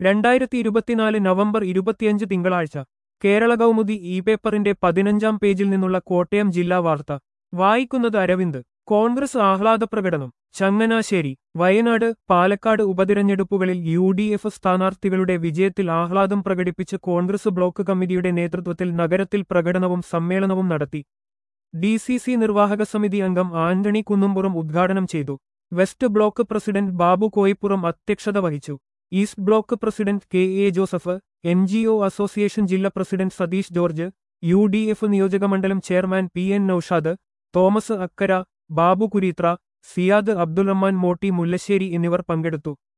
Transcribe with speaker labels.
Speaker 1: രണ്ടായിരത്തി ഇരുപത്തിനാല് നവംബർ ഇരുപത്തിയഞ്ച് തിങ്കളാഴ്ച കേരള കൗമുദി ഇ പേപ്പറിന്റെ പതിനഞ്ചാം പേജിൽ നിന്നുള്ള കോട്ടയം ജില്ലാ വാർത്ത വായിക്കുന്നത് അരവിന്ദ് കോൺഗ്രസ് ആഹ്ലാദ പ്രകടനം ചങ്ങനാശ്ശേരി വയനാട് പാലക്കാട് ഉപതിരഞ്ഞെടുപ്പുകളിൽ യു ഡി എഫ് സ്ഥാനാർത്ഥികളുടെ വിജയത്തിൽ ആഹ്ലാദം പ്രകടിപ്പിച്ച് കോൺഗ്രസ് ബ്ലോക്ക് കമ്മിറ്റിയുടെ നേതൃത്വത്തിൽ നഗരത്തിൽ പ്രകടനവും സമ്മേളനവും നടത്തി ഡി സി സി നിർവാഹക സമിതി അംഗം ആന്റണി കുന്നുംപുറം ഉദ്ഘാടനം ചെയ്തു west block president Babu Koipuram അധ്യക്ഷത വഹിച്ചു east block president K A Joseph N G O association ജില്ലാ president Satheesh George U D F നിയോജകമണ്ഡലം chairman P N Noushad Thomas Akkara Babu Kureethra Siyad Abdurahman Motti Mullassery എന്നിവർ പങ്കെടുത്തു